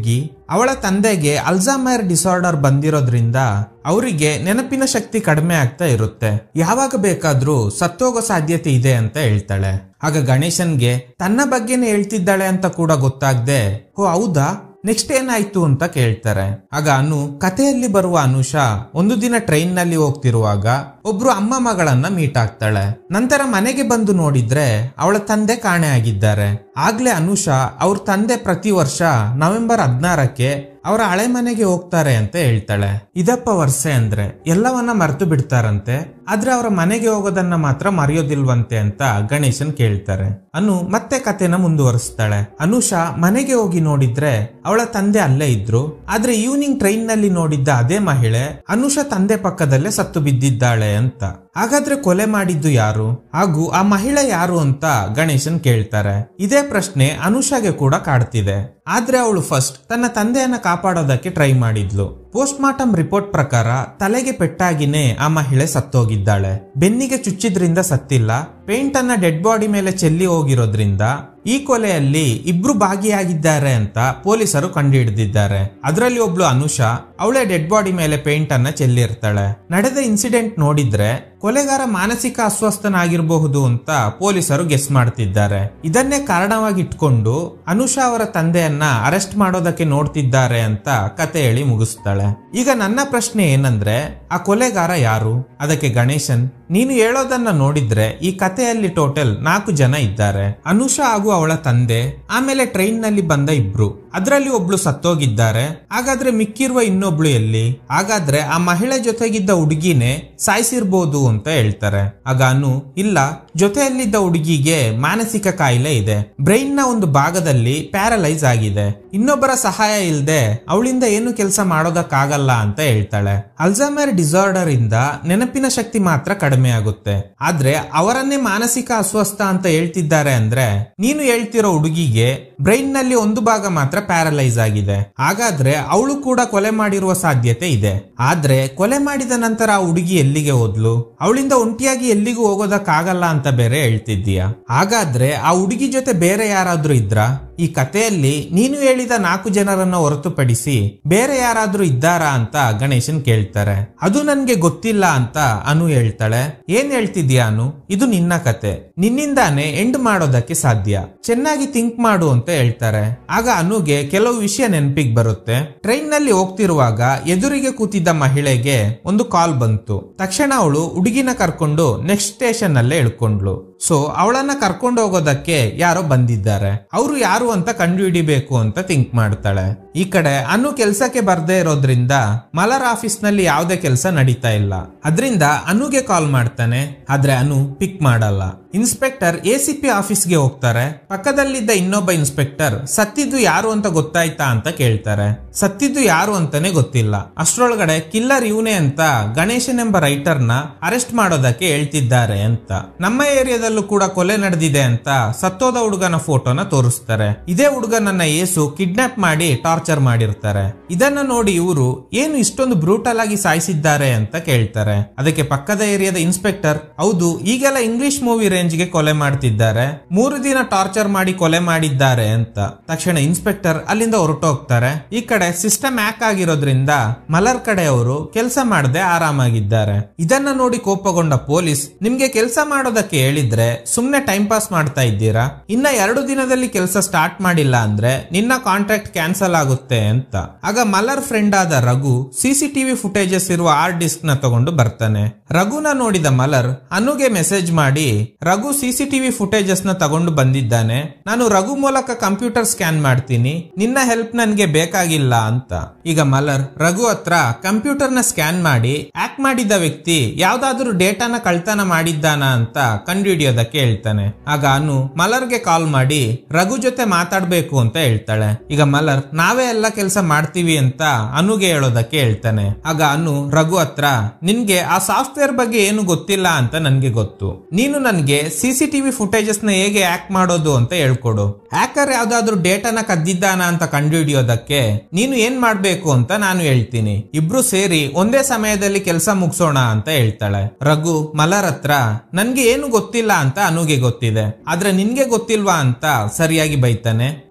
ಅವಳ ತಂದೆಗೆ ಅಲ್ಝಾಮೈರ್ ಡಿಸಾರ್ಡರ್ ಬಂದಿರೋದ್ರಿಂದ ಅವರಿಗೆ ನೆನಪಿನ ಶಕ್ತಿ ಕಡಿಮೆ ಆಗ್ತಾ ಇರುತ್ತೆ ಯಾವಾಗ ಬೇಕಾದ್ರೂ ಸತ್ತೋಗೋ ಸಾಧ್ಯತೆ ಇದೆ ಅಂತ ಹೇಳ್ತಾಳೆ ಆಗ ಗಣೇಶನ್ಗೆ ತನ್ನ ಬಗ್ಗೆನೇ ಹೇಳ್ತಿದ್ದಾಳೆ ಅಂತ ಕೂಡ ಗೊತ್ತಾಗ್ದೆ ಓ ಹೌದಾ ನೆಕ್ಸ್ಟ್ ಏನಾಯ್ತು ಅಂತ ಕೇಳ್ತಾರೆ ಆಗ ಅನು ಕಥೆಯಲ್ಲಿ ಬರುವ ಅನುಷಾ ಒಂದು ದಿನ ಟ್ರೈನ್ ನಲ್ಲಿ ಹೋಗ್ತಿರುವಾಗ ಒಬ್ರು ಅಮ್ಮ ಮಗಳನ್ನ ಮೀಟ್ ಆಗ್ತಾಳೆ ನಂತರ ಮನೆಗೆ ಬಂದು ನೋಡಿದ್ರೆ ಅವಳ ತಂದೆ ಕಾಣೆ ಆಗಿದ್ದಾರೆ ಆಗ್ಲೇ ಅನುಷಾ ಅವ್ರ ತಂದೆ ಪ್ರತಿ ವರ್ಷ ನವೆಂಬರ್ ಹದಿನಾರಕ್ಕೆ ಅವರ ಹಳೆ ಮನೆಗೆ ಹೋಗ್ತಾರೆ ಅಂತ ಹೇಳ್ತಾಳೆ ಇದಪ್ಪ ವರ್ಷೆ ಅಂದ್ರೆ ಎಲ್ಲವನ್ನ ಮರೆತು ಬಿಡ್ತಾರಂತೆ ಆದ್ರೆ ಅವರ ಮನೆಗೆ ಹೋಗೋದನ್ನ ಮಾತ್ರ ಮರೆಯೋದಿಲ್ವಂತೆ ಅಂತ ಗಣೇಶನ್ ಕೇಳ್ತಾರೆ ಅನು ಮತ್ತೆ ಕತೆನ ಮುಂದುವರಿಸ್ತಾಳೆ ಅನುಷಾ ಮನೆಗೆ ಹೋಗಿ ನೋಡಿದ್ರೆ ಅವಳ ತಂದೆ ಅಲ್ಲೇ ಇದ್ರು ಆದ್ರೆ ಈವ್ನಿಂಗ್ ಟ್ರೈನ್ ನಲ್ಲಿ ನೋಡಿದ್ದ ಅದೇ ಮಹಿಳೆ ಅನುಷಾ ತಂದೆ ಪಕ್ಕದಲ್ಲೇ ಸತ್ತು ಬಿದ್ದಿದ್ದಾಳೆ ಅಂತ ಹಾಗಾದ್ರೆ ಕೊಲೆ ಮಾಡಿದ್ದು ಯಾರು ಹಾಗೂ ಆ ಮಹಿಳೆ ಯಾರು ಅಂತ ಗಣೇಶನ್ ಕೇಳ್ತಾರೆ ಇದೇ ಪ್ರಶ್ನೆ ಅನುಷಾಗೆ ಕೂಡ ಕಾಡ್ತಿದೆ ಆದ್ರೆ ಅವಳು ಫಸ್ಟ್ ತನ್ನ ತಂದೆಯನ್ನ ಕಾಪಾಡೋದಕ್ಕೆ ಟ್ರೈ ಮಾಡಿದ್ಲು ಪೋಸ್ಟ್ ಮಾರ್ಟಮ್ ರಿಪೋರ್ಟ್ ಪ್ರಕಾರ ತಲೆಗೆ ಪೆಟ್ಟಾಗಿನೇ ಆ ಮಹಿಳೆ ಸತ್ತೋಗಿದ್ದಾಳೆ ಬೆನ್ನಿಗೆ ಚುಚ್ಚಿದ್ರಿಂದ ಸತ್ತಿಲ್ಲ ಪೇಂಟ್ ಅನ್ನ ಡೆಡ್ ಬಾಡಿ ಮೇಲೆ ಚೆಲ್ಲಿ ಹೋಗಿರೋದ್ರಿಂದ ಈ ಕೊಲೆಯಲ್ಲಿ ಇಬ್ರು ಭಾಗಿಯಾಗಿದ್ದಾರೆ ಅಂತ ಪೊಲೀಸರು ಕಂಡುಹಿಡಿದಿದ್ದಾರೆ ಅದರಲ್ಲಿ ಒಬ್ಳು ಅನುಷಾ ಅವಳೇ ಡೆಡ್ ಬಾಡಿ ಮೇಲೆ ಪೇಂಟ್ ಅನ್ನ ಚೆಲ್ಲಿರ್ತಾಳೆ ನಡೆದ ಇನ್ಸಿಡೆಂಟ್ ನೋಡಿದ್ರೆ ಕೊಲೆಗಾರ ಮಾನಸಿಕ ಅಸ್ವಸ್ಥನಾಗಿರಬಹುದು ಅಂತ ಪೊಲೀಸರು ಗೆಸ್ ಮಾಡ್ತಿದ್ದಾರೆ ಇದನ್ನೇ ಕಾರಣವಾಗಿಟ್ಕೊಂಡು ಅನುಷಾ ಅವರ ತಂದೆಯನ್ನ ಅರೆಸ್ಟ್ ಮಾಡೋದಕ್ಕೆ ನೋಡ್ತಿದ್ದಾರೆ ಅಂತ ಕತೆ ಹೇಳಿ ಮುಗಿಸ್ತಾಳೆ ಈಗ ನನ್ನ ಪ್ರಶ್ನೆ ಏನಂದ್ರೆ ಆ ಕೊಲೆಗಾರ ಯಾರು ಅದಕ್ಕೆ ಗಣೇಶನ್ ನೀನು ಹೇಳೋದನ್ನ ನೋಡಿದ್ರೆ ಈ ಕಥೆಯಲ್ಲಿ ಟೋಟಲ್ ನಾಲ್ಕು ಜನ ಇದ್ದಾರೆ ಅನುಷಾ ಹಾಗೂ ಅವಳ ತಂದೆ ಆಮೇಲೆ ಟ್ರೈನ್ ನಲ್ಲಿ ಬಂದ ಇಬ್ರು ಅದರಲ್ಲಿ ಒಬ್ಳು ಸತ್ತೋಗಿದ್ದಾರೆ ಹಾಗಾದ್ರೆ ಮಿಕ್ಕಿರುವ ಇನ್ನೊಬ್ಳು ಎಲ್ಲಿ ಹಾಗಾದ್ರೆ ಆ ಮಹಿಳೆ ಜೊತೆಗಿದ್ದ ಹುಡುಗಿನೇ ಸಾಯಿಸಿರ್ಬೋದು ಅಂತ ಹೇಳ್ತಾರೆ ಆಗ ಅನು ಇಲ್ಲ ಜೊತೆಯಲ್ಲಿದ್ದ ಹುಡುಗಿಗೆ ಮಾನಸಿಕ ಕಾಯಿಲೆ ಇದೆ ಬ್ರೈನ್ ನ ಒಂದು ಭಾಗದಲ್ಲಿ ಪ್ಯಾರಲೈಸ್ ಆಗಿದೆ ಇನ್ನೊಬ್ಬರ ಸಹಾಯ ಇಲ್ಲದೆ ಅವಳಿಂದ ಏನು ಕೆಲಸ ಮಾಡೋದಕ್ಕಾಗಲ್ಲ ಅಂತ ಹೇಳ್ತಾಳೆ ಅಲ್ಝಾಮರ್ ಡಿಸಾರ್ಡರ್ ಇಂದ ನೆನಪಿನ ಶಕ್ತಿ ಮಾತ್ರ ಕಡಿಮೆ ಆಗುತ್ತೆ ಆದ್ರೆ ಅವರನ್ನೇ ಮಾನಸಿಕ ಅಸ್ವಸ್ಥ ಅಂತ ಹೇಳ್ತಿದ್ದಾರೆ ಅಂದ್ರೆ ನೀನು ಹೇಳ್ತಿರೋ ಹುಡುಗಿಗೆ ಬ್ರೈನ್ ನಲ್ಲಿ ಒಂದು ಭಾಗ ಮಾತ್ರ ಪ್ಯಾರಲೈಸ್ ಆಗಿದೆ ಹಾಗಾದ್ರೆ ಅವಳು ಕೂಡ ಕೊಲೆ ಮಾಡಿರುವ ಸಾಧ್ಯತೆ ಇದೆ ಆದ್ರೆ ಕೊಲೆ ಮಾಡಿದ ನಂತರ ಆ ಹುಡುಗಿ ಎಲ್ಲಿಗೆ ಹೋದ್ಲು ಅವಳಿಂದ ಒಂಟಿಯಾಗಿ ಎಲ್ಲಿಗೂ ಹೋಗೋದಕ್ಕಾಗಲ್ಲ ಅಂತ ಬೇರೆ ಹೇಳ್ತಿದ್ದೀಯ ಹಾಗಾದ್ರೆ ಆ ಹುಡುಗಿ ಜೊತೆ ಬೇರೆ ಯಾರಾದ್ರೂ ಇದ್ರಾ ಈ ಕಥೆಯಲ್ಲಿ ನೀನು ಹೇಳಿದ ನಾಲ್ಕು ಜನರನ್ನ ಹೊರತುಪಡಿಸಿ ಬೇರೆ ಯಾರಾದ್ರೂ ಇದ್ದಾರಾ ಅಂತ ಗಣೇಶನ್ ಕೇಳ್ತಾರೆ ಅದು ನನ್ಗೆ ಗೊತ್ತಿಲ್ಲ ಅಂತ ಅನು ಹೇಳ್ತಾಳೆ ಏನ್ ಹೇಳ್ತಿದ್ಯಾ ಅನು ಇದು ನಿನ್ನ ಕತೆ ನಿನ್ನಿಂದಾನೇ ಎಂಡ್ ಮಾಡೋದಕ್ಕೆ ಸಾಧ್ಯ ಚೆನ್ನಾಗಿ ಥಿಂಕ್ ಮಾಡು ಅಂತ ಹೇಳ್ತಾರೆ ಆಗ ಅನುಗೆ ಕೆಲವು ವಿಷಯ ನೆನಪಿಗೆ ಬರುತ್ತೆ ಟ್ರೈನ್ ನಲ್ಲಿ ಹೋಗ್ತಿರುವಾಗ ಎದುರಿಗೆ ಕೂತಿದ್ದ ಮಹಿಳೆಗೆ ಒಂದು ಕಾಲ್ ಬಂತು ತಕ್ಷಣ ಅವಳು ಹುಡುಗಿನ ಕರ್ಕೊಂಡು ನೆಕ್ಸ್ಟ್ ಸ್ಟೇಷನ್ ಅಲ್ಲೇ ಇಳ್ಕೊಂಡ್ಲು ಸೊ ಅವಳನ್ನ ಕರ್ಕೊಂಡು ಹೋಗೋದಕ್ಕೆ ಯಾರೋ ಬಂದಿದ್ದಾರೆ ಅವರು ಯಾರು ಅಂತ ಕಂಡು ಹಿಡಿಬೇಕು ಅಂತ ಥಿಂಕ್ ಮಾಡ್ತಾಳೆ ಈ ಕಡೆ ಅನು ಕೆಲ್ಸಕ್ಕೆ ಬರ್ದೇ ಇರೋದ್ರಿಂದ ಮಲರ್ ಆಫೀಸ್ ನಲ್ಲಿ ಯಾವುದೇ ಕೆಲಸ ನಡೀತಾ ಇಲ್ಲ ಅದರಿಂದ ಅನುಗೆ ಕಾಲ್ ಮಾಡ್ತಾನೆ ಆದ್ರೆ ಅನು ಪಿಕ್ ಮಾಡಲ್ಲ ಇನ್ಸ್ಪೆಕ್ಟರ್ ಎ ಸಿ ಪಿ ಆಫೀಸ್ಗೆ ಹೋಗ್ತಾರೆ ಪಕ್ಕದಲ್ಲಿದ್ದ ಇನ್ನೊಬ್ಬ ಇನ್ಸ್ಪೆಕ್ಟರ್ ಸತ್ತಿದ್ದು ಯಾರು ಅಂತ ಗೊತ್ತಾಯ್ತಾ ಅಂತ ಕೇಳ್ತಾರೆ ಸತ್ತಿದ್ದು ಯಾರು ಅಂತಾನೆ ಗೊತ್ತಿಲ್ಲ ಅಷ್ಟ್ರೊಳಗಡೆ ಕಿಲ್ಲರ್ ಇವನೇ ಅಂತ ಗಣೇಶನ್ ಎಂಬ ರೈಟರ್ ನ ಅರೆಸ್ಟ್ ಮಾಡೋದಕ್ಕೆ ಹೇಳ್ತಿದ್ದಾರೆ ಅಂತ ನಮ್ಮ ಏರಿಯಾದಲ್ಲೂ ಕೂಡ ಕೊಲೆ ನಡೆದಿದೆ ಅಂತ ಸತ್ತೋದ ಹುಡುಗನ ಫೋಟೋನ ತೋರಿಸ್ತಾರೆ ಇದೇ ಹುಡುಗನನ್ನ ಏಸು ಕಿಡ್ನಾಪ್ ಮಾಡಿ ಟಾರ್ಚರ್ ಮಾಡಿರ್ತಾರೆ ಇದನ್ನ ನೋಡಿ ಇವರು ಏನು ಇಷ್ಟೊಂದು ಬ್ರೂಟಲ್ ಆಗಿ ಸಾಯಿಸಿದ್ದಾರೆ ಅಂತ ಕೇಳ್ತಾರೆ ಅದಕ್ಕೆ ಪಕ್ಕದ ಏರಿಯಾದ ಇನ್ಸ್ಪೆಕ್ಟರ್ ಹೌದು ಈಗೆಲ್ಲ ಇಂಗ್ಲಿಷ್ ಮೂವಿ ರೇಂಜ್ಗೆ ಕೊಲೆ ಮಾಡ್ತಿದ್ದಾರೆ ಮೂರು ದಿನ ಟಾರ್ಚರ್ ಮಾಡಿ ಕೊಲೆ ಮಾಡಿದ್ದಾರೆ ಅಂತ ತಕ್ಷಣ ಇನ್ಸ್ಪೆಕ್ಟರ್ ಅಲ್ಲಿಂದ ಹೊರಟೋಗ್ತಾರೆ ಈ ಕಡೆ ಸಿಸ್ಟಮ್ ಹ್ಯಾಕ್ ಆಗಿರೋದ್ರಿಂದ ಮಲರ್ ಕಡೆಯವರು ಕೆಲಸ ಮಾಡದೆ ಆರಾಮಾಗಿದ್ದಾರೆ ಇದನ್ನ ನೋಡಿ ಕೋಪಗೊಂಡ ಪೊಲೀಸ್ ನಿಮ್ಗೆ ಕೆಲಸ ಮಾಡೋದಕ್ಕೆ ಹೇಳಿದ್ರೆ ಸುಮ್ನೆ ಟೈಮ್ ಪಾಸ್ ಮಾಡ್ತಾ ಇದ್ದೀರಾ ಇನ್ನ ಎರಡು ದಿನದಲ್ಲಿ ಕೆಲಸ ಸ್ಟಾರ್ಟ್ ಮಾಡಿಲ್ಲ ಅಂದ್ರೆ ನಿನ್ನ ಕಾಂಟ್ರಾಕ್ಟ್ ಕ್ಯಾನ್ಸಲ್ ಆಗುತ್ತೆ ಅಂತ ಆಗ ಮಲರ್ ಫ್ರೆಂಡ್ ಆದ ರಘು ಸಿಸಿಟಿವಿ ಫುಟೇಜಸ್ ಇರುವ ಹಾರ್ಡ್ ಡಿಸ್ಕ್ ನ ತಗೊಂಡು ಬರ್ತಾನೆ ರಘುನ ನೋಡಿದ ಮಲರ್ ಅನುಗೆ ಮೆಸೇಜ್ ಮಾಡಿ ರಘು ಸಿಸಿಟಿವಿ ಫುಟೇಜಸ್ ನ ತಗೊಂಡು ಬಂದಿದ್ದಾನೆ ನಾನು ರಘು ಮೂಲಕ ಕಂಪ್ಯೂಟರ್ ಸ್ಕ್ಯಾನ್ ಮಾಡ್ತೀನಿ ನಿನ್ನ ಹೆಲ್ಪ್ ನನ್ಗೆ ಬೇಕಾಗಿಲ್ಲ ಅಂತ ಈಗ ಮಲರ್ ರಘು ಹತ್ರ ಕಂಪ್ಯೂಟರ್ ನ ಸ್ಕ್ಯಾನ್ ಮಾಡಿ ಹ್ಯಾಕ್ ಮಾಡಿದ್ದ ವ್ಯಕ್ತಿ ಯಾವ್ದಾದ್ರು ಡೇಟಾನ ಕಳ್ತನ ಮಾಡಿದ್ದಾನ ಅಂತ ಕಂಡುಹಿಡಿಯೋದಕ್ಕೆ ಹೇಳ್ತಾನೆ ಆಗ ಅನು ಮಲರ್ಗೆ ಕಾಲ್ ಮಾಡಿ ರಘು ಜೊತೆ ಮಾತಾಡ್ಬೇಕು ಅಂತ ಹೇಳ್ತಾಳೆ ಈಗ ಮಲರ್ ನಾವೇ ಎಲ್ಲ ಕೆಲಸ ಮಾಡ್ತೀವಿ ಅಂತ ಅನುಗೆ ಹೇಳೋದಕ್ಕೆ ಹೇಳ್ತಾನೆ ಆಗ ಅನು ರಘು ಹತ್ರ ನಿನ್ಗೆ ಆ ಸಾಫ್ಟ್ವೇರ್ ಬಗ್ಗೆ ಏನು ಗೊತ್ತಿಲ್ಲ ಅಂತ ನನ್ಗೆ ಗೊತ್ತು ನೀನು ನನ್ಗೆ ಸಿಸಿಟಿವಿ ಫುಟೇಜಸ್ ನ ಹೇಗೆ ಹ್ಯಾಕ್ ಮಾಡೋದು ಅಂತ ಹೇಳ್ಕೊಡು ಹ್ಯಾಕರ್ ಯಾವ್ದಾದ್ರು ಡೇಟಾನ ಕದ್ದಿದ್ದಾನ ಅಂತ ಕಂಡುಹಿಡಿಯೋದಕ್ಕೆ ನೀನು ಏನ್ ಮಾಡ್ಬೇಕು ಅಂತ ನಾನು ಹೇಳ್ತೀನಿ ಇಬ್ರು ಸೇರಿ ಒಂದೇ ಸಮಯದಲ್ಲಿ ಕೆಲಸ ಮುಗಿಸೋಣ ಅಂತ ಹೇಳ್ತಾಳೆ ರಘು ಮಲರ್ ಹತ್ರ ನನ್ಗೆ ಏನು ಗೊತ್ತಿಲ್ಲ ಅಂತ ಅನುಗೆ ಗೊತ್ತಿದೆ ಆದ್ರೆ ನಿನ್ಗೆ ಗೊತ್ತಿಲ್ವಾ ಅಂತ ಸರಿಯಾಗಿ ಬೈತಾನೆ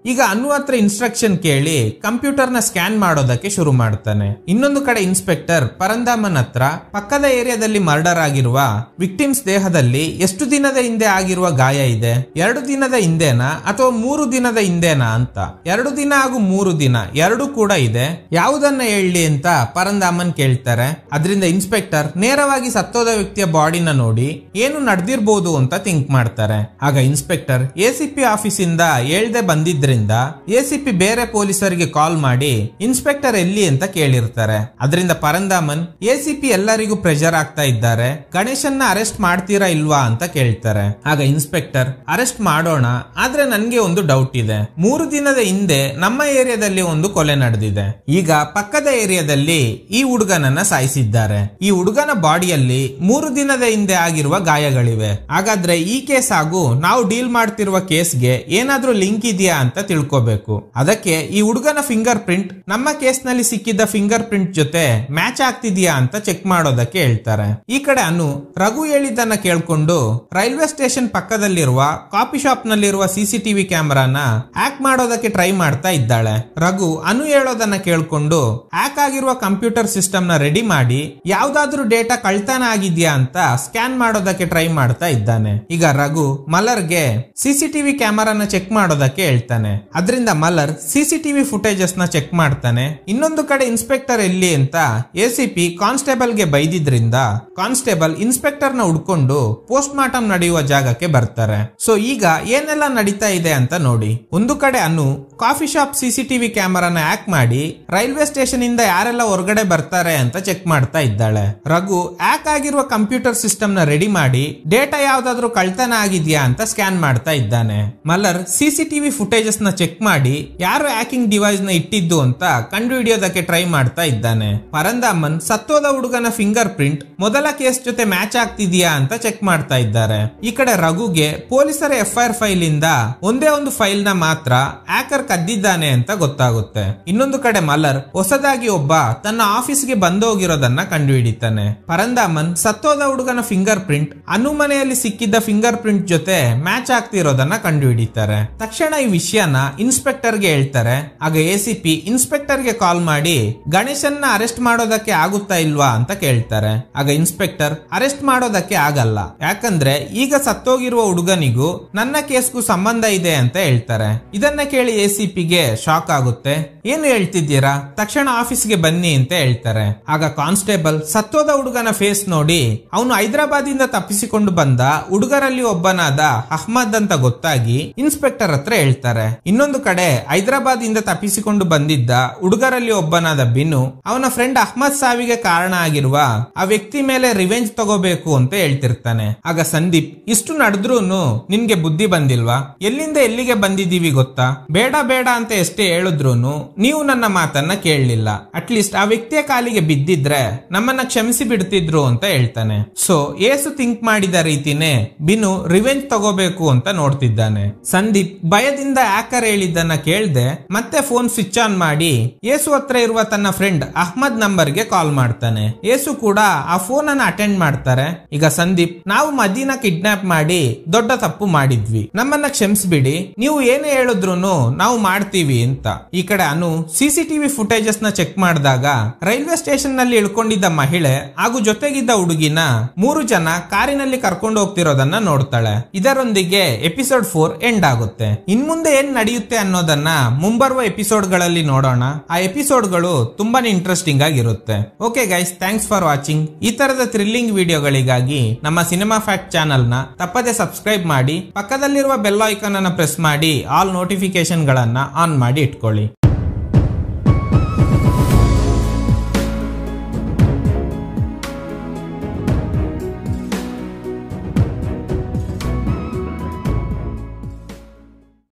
ಈಗ ಅನು ಹತ್ರ ಇನ್ಸ್ಟ್ರಕ್ಷನ್ ಕೇಳಿ ಕಂಪ್ಯೂಟರ್ ನ ಸ್ಕ್ಯಾನ್ ಮಾಡೋದಕ್ಕೆ ಶುರು ಮಾಡ್ತಾನೆ ಇನ್ನೊಂದು ಕಡೆ ಇನ್ಸ್ಪೆಕ್ಟರ್ ಪರಂದಾಮನ್ ಹತ್ರ ಪಕ್ಕದ ಏರಿಯಾದಲ್ಲಿ ಮರ್ಡರ್ ಆಗಿರುವ ವಿಕ್ಟಿಮ್ಸ್ ದೇಹದಲ್ಲಿ ಎಷ್ಟು ದಿನದ ಹಿಂದೆ ಆಗಿರುವ ಗಾಯ ಇದೆ ಎರಡು ದಿನದ ಹಿಂದೆನಾ ಅಥವಾ ಮೂರು ದಿನದ ಹಿಂದೆನಾ ಅಂತ ಎರಡು ದಿನ ಹಾಗೂ ಮೂರು ದಿನ ಎರಡು ಕೂಡ ಇದೆ ಯಾವುದನ್ನ ಹೇಳಿ ಅಂತ ಪರಂದಾಮನ್ ಕೇಳ್ತಾರೆ ಅದರಿಂದ ಇನ್ಸ್ಪೆಕ್ಟರ್ ನೇರವಾಗಿ ಸತ್ತೋದ ವ್ಯಕ್ತಿಯ ಬಾಡಿನ ನೋಡಿ ಏನು ನಡೆದಿರ್ಬೋದು ಅಂತ ಥಿಂಕ್ ಮಾಡ್ತಾರೆ ಆಗ ಇನ್ಸ್ಪೆಕ್ಟರ್ ಎಸಿಪಿ ಆಫೀಸ್ ಇಂದ ಹೇಳ್ದೆ ಬಂದಿದ್ರಿಂದ ಎಸಿಪಿ ಬೇರೆ ಪೊಲೀಸರಿಗೆ ಕಾಲ್ ಮಾಡಿ ಇನ್ಸ್ಪೆಕ್ಟರ್ ಎಲ್ಲಿ ಅಂತ ಕೇಳಿರ್ತಾರೆ ಅದರಿಂದ ಪರಂದಾಮನ್ ಎಸಿಪಿ ಎಲ್ಲರಿಗೂ ಪ್ರೆಷರ್ ಆಗ್ತಾ ಇದ್ದಾರೆ ಗಣೇಶನ್ನ ಅರೆಸ್ಟ್ ಮಾಡ್ತೀರಾ ಇಲ್ವಾ ಅಂತ ಕೇಳ್ತಾರೆ ಆಗ ಇನ್ಸ್ಪೆಕ್ಟರ್ ಅರೆಸ್ಟ್ ಮಾಡೋಣ ಆದ್ರೆ ನನ್ಗೆ ಒಂದು ಡೌಟ್ ಇದೆ ಮೂರು ದಿನದ ಹಿಂದೆ ನಮ್ಮ ಏರಿಯಾದಲ್ಲಿ ಒಂದು ಕೊಲೆ ನಡೆದಿದೆ ಈಗ ಪಕ್ಕದ ಏರಿಯಾದಲ್ಲಿ ಈ ಹುಡುಗನನ್ನ ಸಾಯಿಸಿದ್ದಾರೆ ಈ ಹುಡುಗನ ಬಾಡಿಯಲ್ಲಿ ಮೂರು ದಿನದ ಹಿಂದೆ ಆಗಿರುವ ಗಾಯಗಳಿವೆ ಹಾಗಾದ್ರೆ ಈ ಕೇಸ್ ಹಾಗೂ ನಾವು ಡೀಲ್ ಮಾಡ್ತಿರುವ ಕೇಸ್ಗೆ ಏನಾದ್ರೂ ಲಿಂಕ್ ಇದೆಯಾ ಅಂತ ತಿಳ್ಕೋಬೇಕು ಅದಕ್ಕೆ ಈ ಹುಡುಗನ ಫಿಂಗರ್ ಪ್ರಿಂಟ್ ನಮ್ಮ ಕೇಸ್ ನಲ್ಲಿ ಸಿಕ್ಕಿದ್ದ ಫಿಂಗರ್ ಪ್ರಿಂಟ್ ಜೊತೆ ಮ್ಯಾಚ್ ಆಗ್ತಿದ್ಯಾ ಅಂತ ಚೆಕ್ ಮಾಡೋದಕ್ಕೆ ಹೇಳ್ತಾರೆ ಈ ಕಡೆ ಅನು ರಘು ಹೇಳಿದ್ದನ್ನ ಕೇಳ್ಕೊಂಡು ರೈಲ್ವೆ ಸ್ಟೇಷನ್ ಪಕ್ಕದಲ್ಲಿರುವ ಕಾಫಿ ಶಾಪ್ ನಲ್ಲಿರುವ ಸಿಸಿಟಿವಿ ಕ್ಯಾಮೆರಾನ ಹ್ಯಾಕ್ ಮಾಡೋದಕ್ಕೆ ಟ್ರೈ ಮಾಡ್ತಾ ಇದ್ದಾಳೆ ರಘು ಅನು ಹೇಳೋದನ್ನ ಕೇಳ್ಕೊಂಡು ಹ್ಯಾಕ್ ಆಗಿರುವ ಕಂಪ್ಯೂಟರ್ ಸಿಸ್ಟಮ್ ನ ರೆಡಿ ಮಾಡಿ ಯಾವ್ದಾದ್ರೂ ಡೇಟಾ ಕಳ್ತನ ಆಗಿದ್ಯಾ ಅಂತ ಸ್ಕ್ಯಾನ್ ಮಾಡೋದಕ್ಕೆ ಟ್ರೈ ಮಾಡ್ತಾ ಇದ್ದಾನೆ ಈಗ ರಘು ಮಲರ್ಗೆ ಸಿಸಿಟಿವಿ ಕ್ಯಾಮೆರಾನ ಚೆಕ್ ಮಾಡೋದಕ್ಕೆ ಹೇಳ್ತಾನೆ ಅದರಿಂದ ಮಲರ್ ಸಿಸಿಟಿವಿ ಫುಟೇಜಸ್ ನ ಚೆಕ್ ಮಾಡ್ತಾನೆ ಇನ್ನೊಂದು ಕಡೆ ಇನ್ಸ್ಪೆಕ್ಟರ್ ಎಲ್ಲಿ ಅಂತ ಎಸಿಪಿ ಕಾನ್ಸ್ಟೇಬಲ್ ಗೆ ಬೈದಿದ್ರಿಂದ ಕಾನ್ಸ್ಟೇಬಲ್ ಇನ್ಸ್ಪೆಕ್ಟರ್ ನ ಹುಡ್ಕೊಂಡು ಪೋಸ್ಟ್ ಮಾರ್ಟಮ್ ನಡೆಯುವ ಜಾಗಕ್ಕೆ ಬರ್ತಾರೆ ಸೊ ಈಗ ಏನೆಲ್ಲ ನಡೀತಾ ಇದೆ ಅಂತ ನೋಡಿ ಒಂದು ಕಡೆ ಅನು ಕಾಫಿ ಶಾಪ್ ಸಿಸಿಟಿವಿ ಕ್ಯಾಮೆರಾನ ಹ್ಯಾಕ್ ಮಾಡಿ ರೈಲ್ವೆ ಸ್ಟೇಷನ್ ಇಂದ ಯಾರೆಲ್ಲ ಹೊರಗಡೆ ಬರ್ತಾರೆ ಅಂತ ಚೆಕ್ ಮಾಡ್ತಾ ಇದ್ದಾಳೆ ರಘು ಹ್ಯಾಕ್ ಆಗಿರುವ ಕಂಪ್ಯೂಟರ್ ಸಿಸ್ಟಮ್ ನ ರೆಡಿ ಮಾಡಿ ಡೇಟಾ ಯಾವ್ದಾದ್ರು ಕಳ್ತನ ಆಗಿದ್ಯಾ ಅಂತ ಸ್ಕ್ಯಾನ್ ಮಾಡ್ತಾ ಇದ್ದಾನೆ ಮಲರ್ ಸಿಸಿಟಿವಿ ಫುಟೇಜಸ್ ನ ಚೆಕ್ ಮಾಡಿ ಯಾರು ಹ್ಯಾಕಿಂಗ್ ಡಿವೈಸ್ ನ ಇಟ್ಟಿದ್ದು ಅಂತ ಕಂಡು ಹಿಡಿಯೋದಕ್ಕೆ ಟ್ರೈ ಮಾಡ್ತಾ ಇದ್ದಾನೆ ಪರಂದಾಮನ್ ಸತ್ತೋದ ಹುಡುಗನ ಫಿಂಗರ್ ಪ್ರಿಂಟ್ ಮೊದಲ ಕೇಸ್ ಜೊತೆ ಮ್ಯಾಚ್ ಆಗ್ತಿದ್ಯಾ ಅಂತ ಚೆಕ್ ಮಾಡ್ತಾ ಇದ್ದಾರೆ ಈ ಕಡೆ ರಘುಗೆ ಪೊಲೀಸರ ಎಫ್ಐಆರ್ ಫೈಲ್ ಇಂದ ಒಂದೇ ಒಂದು ಫೈಲ್ ನ ಮಾತ್ರ ಹ್ಯಾಕರ್ ಕದ್ದಿದ್ದಾನೆ ಅಂತ ಗೊತ್ತಾಗುತ್ತೆ ಇನ್ನೊಂದು ಕಡೆ ಮಲರ್ ಹೊಸದಾಗಿ ಒಬ್ಬ ತನ್ನ ಆಫೀಸ್ಗೆ ಬಂದೋಗಿರೋದನ್ನ ಕಂಡುಹಿಡಿತಾನೆ ಪರಂದಾಮನ್ ಸತ್ತೋದ ಹುಡುಗನ ಫಿಂಗರ್ ಪ್ರಿಂಟ್ ಅನು ಮನೆಯಲ್ಲಿ ಸಿಕ್ಕಿದ್ದ ಫಿಂಗರ್ ಪ್ರಿಂಟ್ ಜೊತೆ ಮ್ಯಾಚ್ ಆಗ್ತಿರೋದನ್ನ ಕಂಡುಹಿಡಿತಾರೆ ತಕ್ಷಣ ಈ ವಿಷಯನ ಇನ್ಸ್ಪೆಕ್ಟರ್ ಗೆ ಹೇಳ್ತಾರೆ ಆಗ ಎಸಿಪಿ ಇನ್ಸ್ಪೆಕ್ಟರ್ ಗೆ ಕಾಲ್ ಮಾಡಿ ಗಣೇಶನ್ನ ಅರೆಸ್ಟ್ ಮಾಡೋದಕ್ಕೆ ಆಗುತ್ತಾ ಇಲ್ವಾ ಅಂತ ಕೇಳ್ತಾರೆ ಆಗ ಇನ್ಸ್ಪೆಕ್ಟರ್ ಅರೆಸ್ಟ್ ಮಾಡೋದಕ್ಕೆ ಆಗಲ್ಲ ಯಾಕಂದ್ರೆ ಈಗ ಸತ್ತೋಗಿರುವ ಹುಡುಗನಿಗೂ ನನ್ನ ಕೇಸ್ಗೂ ಸಂಬಂಧ ಇದೆ ಅಂತ ಹೇಳ್ತಾರೆ ಇದನ್ನ ಕೇಳಿ ಎಸಿಪಿಗೆ ಶಾಕ್ ಆಗುತ್ತೆ ಏನು ಹೇಳ್ತಿದ್ದೀರಾ ತಕ್ಷಣ ಆಫೀಸ್ಗೆ ಬನ್ನಿ ಅಂತ ಹೇಳ್ತಾರೆ ಆಗ ಕಾನ್ಸ್ಟೇಬಲ್ ಸತ್ತೋದ ಹುಡುಗನ ಫೇಸ್ ನೋಡಿ ಅವನು ಹೈದರಾಬಾದ್ ಇಂದ ತಪ್ಪಿಸಿಕೊಂಡು ಬಂದ ಹುಡುಗರಲ್ಲಿ ಒಬ್ಬನಾದ ಅಹ್ಮದ್ ಅಂತ ಗೊತ್ತಾಗಿ ಇನ್ಸ್ಪೆಕ್ಟರ್ ಹತ್ರ ಹೇಳ್ತಾರೆ ಇನ್ನೊಂದು ಕಡೆ ಹೈದರಾಬಾದ್ ಇಂದ ತಪ್ಪಿಸಿಕೊಂಡು ಬಂದಿದ್ದ ಹುಡುಗರಲ್ಲಿ ಒಬ್ಬನಾದ ಬಿನು ಅವನ ಫ್ರೆಂಡ್ ಅಹ್ಮದ್ ಸಾವಿಗೆ ಕಾರಣ ಆಗಿರುವ ಆ ವ್ಯಕ್ತಿ ಮೇಲೆ ರಿವೆಂಜ್ ತಗೋಬೇಕು ಅಂತ ಹೇಳ್ತಿರ್ತಾನೆ ಆಗ ಸಂದೀಪ್ ಇಷ್ಟು ನಡೆದ್ರೂನು ನಿನ್ಗೆ ಬುದ್ಧಿ ಬಂದಿಲ್ವಾ ಎಲ್ಲಿಂದ ಎಲ್ಲಿಗೆ ಬಂದಿದ್ದೀವಿ ಗೊತ್ತಾ ಬೇಡ ಬೇಡ ಅಂತ ಎಷ್ಟೇ ಹೇಳಿದ್ರೂನು ನೀವು ನನ್ನ ಮಾತನ್ನ ಕೇಳಲಿಲ್ಲ ಅಟ್ಲೀಸ್ಟ್ ಆ ವ್ಯಕ್ತಿಯ ಕಾಲಿಗೆ ಬಿದ್ದಿದ್ರೆ ನಮ್ಮನ್ನ ಕ್ಷಮಿಸಿ ಬಿಡ್ತಿದ್ರು ಅಂತ ಹೇಳ್ತಾನೆ ಸೊ ಏಸು ಥಿಂಕ್ ಮಾಡಿದ ರೀತಿನೇ ಬಿನು ರಿವೆಂಜ್ ತಗೋಬೇಕು ಅಂತ ನೋಡ್ತಿದ್ದಾನೆ ಸಂದೀಪ್ ಭಯದಿಂದ ಆಕರ್ ಹೇಳಿದ್ದನ್ನ ಕೇಳ್ದೆ ಮತ್ತೆ ಫೋನ್ ಸ್ವಿಚ್ ಆನ್ ಮಾಡಿ ಏಸು ಹತ್ರ ಇರುವ ತನ್ನ ಫ್ರೆಂಡ್ ಅಹ್ಮದ್ ನಂಬರ್ಗೆ ಕಾಲ್ ಮಾಡ್ತಾನೆ ಏಸು ಕೂಡ ಆ ಫೋನ್ ಅನ್ನ ಅಟೆಂಡ್ ಮಾಡ್ತಾರೆ ಈಗ ಸಂದೀಪ್ ನಾವು ಮದೀನ ಕಿಡ್ನಾಪ್ ಮಾಡಿ ದೊಡ್ಡ ತಪ್ಪು ಮಾಡಿದ್ವಿ ನಮ್ಮನ್ನ ಕ್ಷಮಿಸ್ಬಿಡಿ ನೀವು ಏನೇ ಹೇಳಿದ್ರು ನಾವು ಮಾಡ್ತೀವಿ ಅಂತ ಈ ಕಡೆ ಅನು ಸಿಸಿಟಿವಿ ಫುಟೇಜಸ್ ನ ಚೆಕ್ ಮಾಡಿದಾಗ ರೈಲ್ವೆ ಸ್ಟೇಷನ್ ನಲ್ಲಿ ಇಳ್ಕೊಂಡಿದ್ದ ಮಹಿಳೆ ಹಾಗೂ ಜೊತೆಗಿದ್ದ ಹುಡುಗಿನ ಮೂರು ಜನ ಕಾರಿನಲ್ಲಿ ಕರ್ಕೊಂಡು ಹೋಗ್ತಿರೋದನ್ನ ನೋಡ್ತಾಳೆ ಇದರೊಂದಿಗೆ ಎಪಿಸೋಡ್ ಫೋರ್ ಎಂಡ್ ಆಗುತ್ತೆ ಇನ್ ಮುಂದೆ ಏನ್ ನಡೆಯುತ್ತೆ ಅನ್ನೋದನ್ನ ಮುಂಬರುವ ಎಪಿಸೋಡ್ ಗಳಲ್ಲಿ ನೋಡೋಣ ಆ ಎಪಿಸೋಡ್ಗಳು ತುಂಬಾನೇ ಇಂಟ್ರೆಸ್ಟಿಂಗ್ ಆಗಿರುತ್ತೆ okay guys thanks for watching ಈ ತರದ ಥ್ರಿಲ್ಲಿಂಗ್ ವಿಡಿಯೋಗಳಿಗಾಗಿ ನಮ್ಮ ಸಿನಿಮಾ ಫ್ಯಾಕ್ಟ್ ಚಾನಲ್ ನ ತಪ್ಪದೆ ಸಬ್ಸ್ಕ್ರೈಬ್ ಮಾಡಿ ಪಕ್ಕದಲ್ಲಿರುವ ಬೆಲ್ ಐಕಾನ್ ಅನ್ನ ಪ್ರೆಸ್ ಮಾಡಿ ಆಲ್ ನೋಟಿಫಿಕೇಶನ್ ಗಳನ್ನ ಆನ್ ಮಾಡಿ ಇಟ್ಕೊಳ್ಳಿ